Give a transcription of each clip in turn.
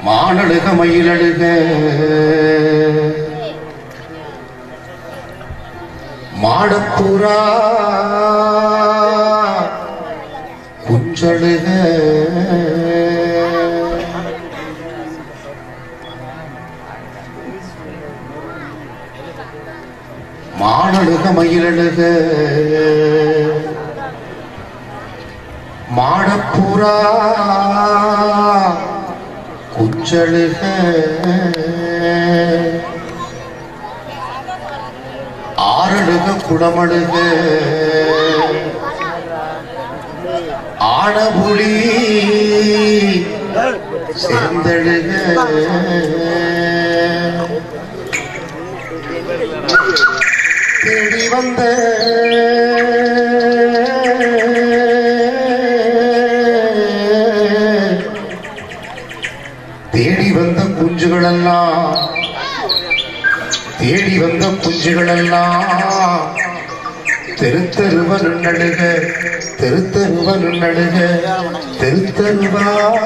மானழுக மயிலழுக மாடப்புறா குஞ்சழுக மானழுக மயிலழுக மாடப்புறா குஞ்சழுக ஆறழுக குளமழுக ஆனபுலி சேர்ந்தழுக தேடி வந்த தேடி வந்த குஞ்சுகளெல்லாம் தேடி வந்த குஞ்சுகளெல்லாம் தெருத்தருவ நுண்ணழுக தெருத்தருவ நுண்ணழுக தெருத்தருவா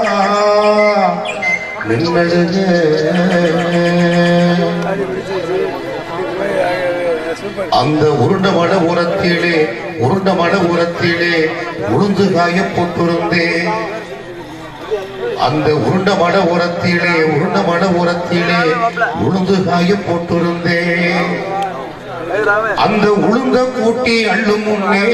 நின்னழுக அந்த உருண்ட மட உரத்திலே உருண்ட மட உரத்திலே உளுந்து காய போட்டிருந்தேன் அந்த உருண்ட மட உரத்திலே உருண்ட மட உரத்திலே உளுந்து காய போட்டிருந்தேன் அந்த உளுந்த கூட்டி அள்ளும் முன்னே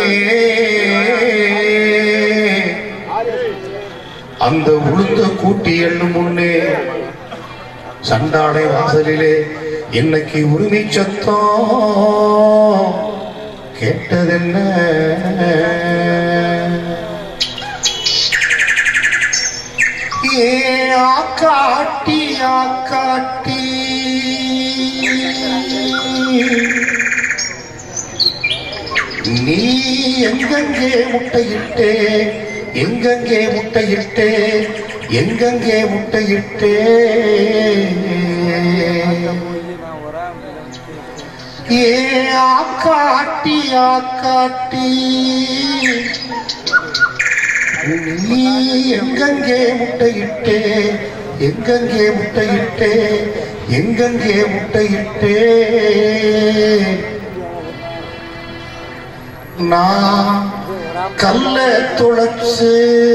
அந்த உளுந்த கூட்டி அள்ளும் முன்னே சண்டாடை வாசலிலே இன்னைக்கு உரிமை சத்தம் கேட்டதென்ன ஏ ஆக்காட்டி ஆக்காட்டி நீ எங்கெங்கே முட்டையிட்டே எங்கெங்கே முட்டையிட்டே எங்கெங்கே முட்டையிட்டே ஏ ஆக்காட்டி ஆக்காட்டி நீ எங்கெங்கே முட்டையிட்டே எங்கெங்கே முட்டையிட்டே எங்கெங்கே முட்டையிட்டே நான் கல்ல துளைச்சு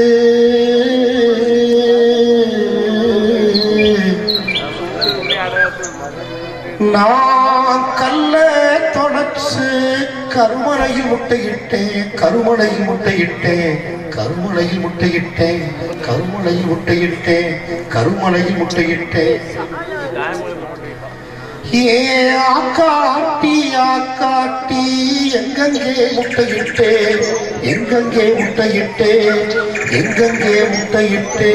நான் கல்ல தொலைச்சு கருமலையில் முட்டையிட்டேன் கருமலையில் முட்டையிட்டேன் கருமலையில் முட்டையிட்டேன் கருமலையில் முட்டையிட்டேன் கருமலையில் முட்டையிட்டேன் ஏ ஆக்காட்டி ஆக்காட்டி எங்கெங்கே முட்டையிட்டே எங்கெங்கே முட்டையிட்டே எங்கெங்கே முட்டையிட்டே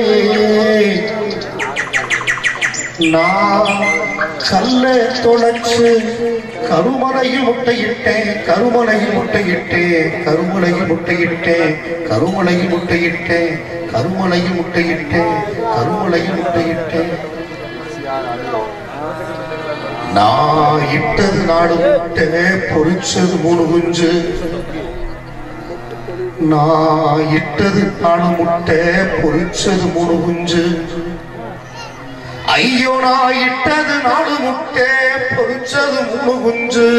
நான் கல்ல தொலைச்சு கருமலையில் முட்டையிட்டேன் கருமலையில் முட்டையிட்டேன் கருமலையில் முட்டையிட்டேன் கருமலையில் முட்டையிட்டேன் கருமலையில் முட்டையிட்டேன் கருமலையில் முட்டையிட்டேன் நான் இட்டது நாடு முட்டை பொறிச்சது மூணு குஞ்சு நான் இட்டது நாடு முட்டை பொறிச்சது மூணு குஞ்சு ஐயோ நான் இட்டது நாடு முட்டை பொறிச்சது மூணு குஞ்சு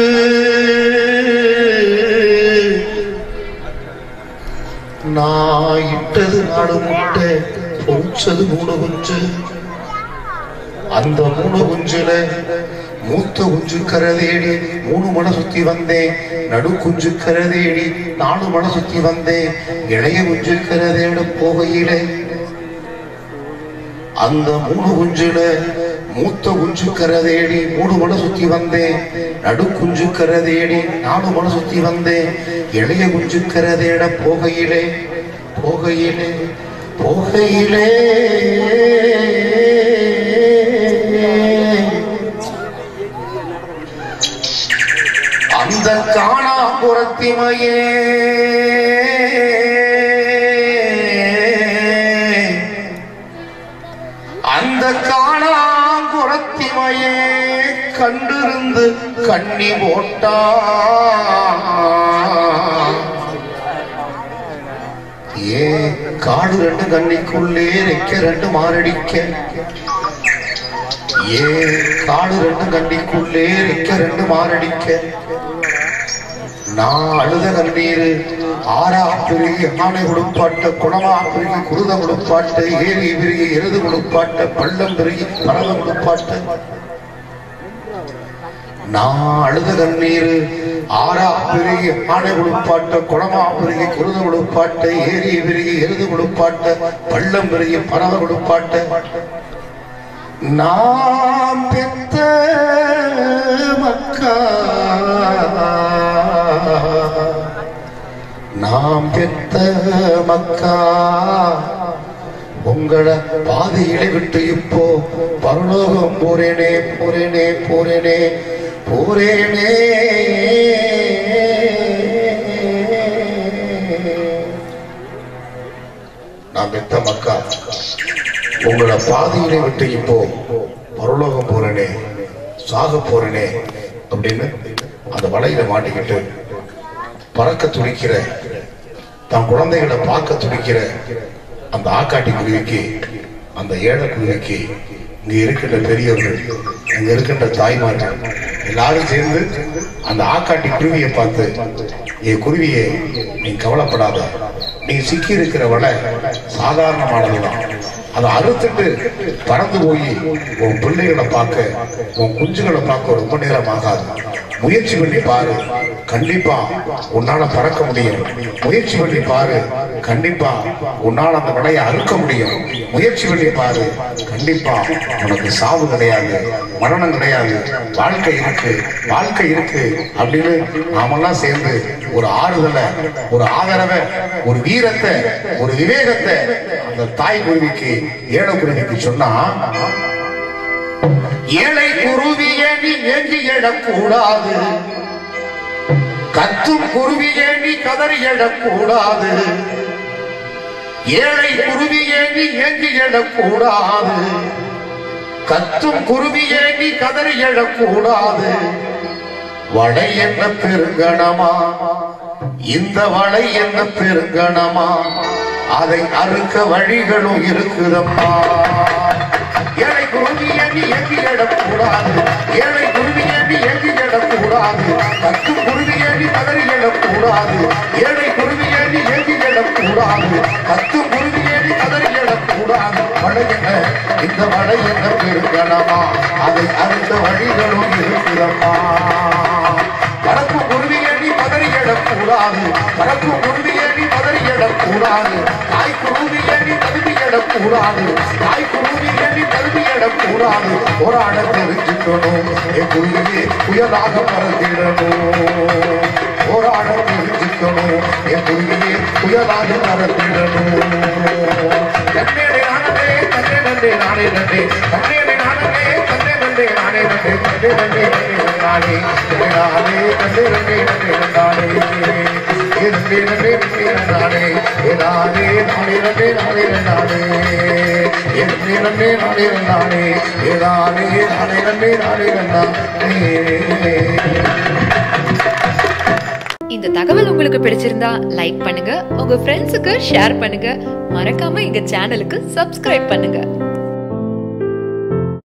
நான் இட்டது நாடு முட்டை பொறிச்சது மூணு குஞ்சு அந்த மூணு குஞ்சுல மூத்த குஞ்சு கரதேடி மூணு மணி சுத்தி வந்தேன் நடு குஞ்சு கரதேடி நாலு மணி சுத்தி வந்தேன் இளைய குஞ்சு கரதேட போகையிலே அந்த மூணு குஞ்சுல மூத்த குஞ்சு கரதேடி மூணு மணி சுத்தி வந்தேன் நடு குஞ்சு கரதேடி நாலு மணி சுத்தி வந்தேன் இளைய குஞ்சு கரதேட போகையிலே போகையிலே போகையிலே அந்த காணாபுரத்திமையே அந்த காணாங்குரத்திமையே கண்டிருந்து கண்ணி போட்டா ஏன் காடு ரெண்டு கண்ணிக்குள்ளே ரெக்க ரெண்டு மாரடிக்க ஏன் காடு ரெண்டு கண்ணிக்குள்ளே ரெக்க ரெண்டு மாரடிக்க நான் அழுத கண்ணீர் ஆறா பெருகி ஆனை கொடுப்பாட்ட குணமா பெருகி குருத கொடுப்பாட்ட ஏரி பெருகி எருது கொடுப்பாட்ட பள்ளம் பெருகி பரவ கொடுப்பாட்ட நான் அழுத கண்ணீர் ஆறா பெருகி ஆனை கொடுப்பாட்ட குணமா பெருகி குருத கொடுப்பாட்ட ஏரி பெருகி எருது கொடுப்பாட்ட பள்ளம் பெருகி பரவ கொடுப்பாட்ட நாம் பெத்த மக்கா நாம் பெத்த மக்கா உங்கள பாதையில விட்டு இப்போ பரலோகம் போறேனே போறேனே போறேனே போறேனே நான் பெத்த மக்கா உங்கள பாதையில விட்டு இப்போ பரலோகம் போறேனே சாக போறேனே அப்படின்னு அந்த வலையில மாட்டிக்கிட்டு பறக்க துடிக்கிற தன் குழந்தைகளை பார்க்க துடிக்கிற அந்த ஆக்காட்டி குருவிக்கு அந்த ஏழை குருவிக்கு இங்க இருக்கின்ற பெரியவர்கள் இங்க இருக்கின்ற தாய்மார்கள் எல்லாரும் சேர்ந்து அந்த ஆக்காட்டி குருவியை பார்த்து ஏ குருவியே நீ கவலைப்படாத நீ சிக்கி இருக்கிற வலை சாதாரணமானதுதான் அதை அறுத்துட்டு பறந்து போய் உன் பிள்ளைகளை பார்க்க உன் குஞ்சுகளை பார்க்க ரொம்ப நேரம் ஆகாது முயற்சி பண்ணி பாரு கண்டிப்பா உன்னால பறக்க முடியும் முயற்சி பண்ணி பாரு கண்டிப்பா உன்னால அந்த வலையை அறுக்க முடியும் முயற்சி பண்ணி பாரு கண்டிப்பா உனக்கு சாவு கிடையாது மரணம் கிடையாது வாழ்க்கை இருக்கு வாழ்க்கை இருக்கு அப்படின்னு நாமெல்லாம் சேர்ந்து ஒரு ஆறுதலை ஒரு ஆதரவை ஒரு வீரத்தை ஒரு விவேகத்தை அந்த தாய் குருவிக்கு ஏழை குருவிக்கு சொன்னா ஏழை குருவிய நீ ஏங்கி எழக்கூடாது கத்தும் குருவியே நீ கதறி எழக்கூடாது ஏழை குருவியே நீ ஏங்கி எழக்கூடாது கத்தும் குருவியே நீ கதறி எழக்கூடாது வடை என்ன பெருங்கணமா இந்த வடை என்ன பெருங்கணமா அதை அறுக்க வழிகளும் இருக்குதம்மா ஏழை குருவியை நீ எங்கி எழக்கூடாது ஏழை குருவியை நீ எங்கி எழக்கூடாது கத்தும் குருவியை நீ கதறி எழக்கூடாது ஏழை குருவியை நீ எங்கி எழக்கூடாது கத்தும் குருவியை நீ கதறி எழக்கூடாது வடை என்ன இந்த வடை என்ன பெருங்கணமா அதை அறுத்த வழிகளும் இருக்குதம்மா பறக்கும் குருவியை நீ பதறி எழக்கூடாது பறக்கும் குருவியை நீ பதறி எழக்கூடாது தாய் குருவியை நீ தகுதி எழக்கூடாது தாய் குருவியை நீ தகுதி எழக்கூடாது போராட தெரிஞ்சுக்கணும் என் குருவியே புயலாக பறந்திடணும் போராட தெரிஞ்சுக்கணும் என் குருவியே புயலாக பறந்திடணும் கண்ணேடே நானே கண்ணே நன்றே நானே நன்றே கண்ணேடே நானே கண்ணே நன்றே நானே நன்றே கண்ணே நன்றே நன்றே நானே நானே கண்ணே நன்றே நன்றே நானே நன்றே நன்றே நன்றே நானே நானே நானே நன்றே நானே நானே நன்றே நன்றே நானே நானே நானே நானே நன்றே நானே நானே இந்த தகவல் உங்களுக்கு பிடிச்சிருந்தா லைக் பண்ணுங்க உங்க ஃப்ரெண்ட்ஸுக்கு ஷேர் பண்ணுங்க மறக்காம எங்க சேனலுக்கு சப்ஸ்கிரைப் பண்ணுங்க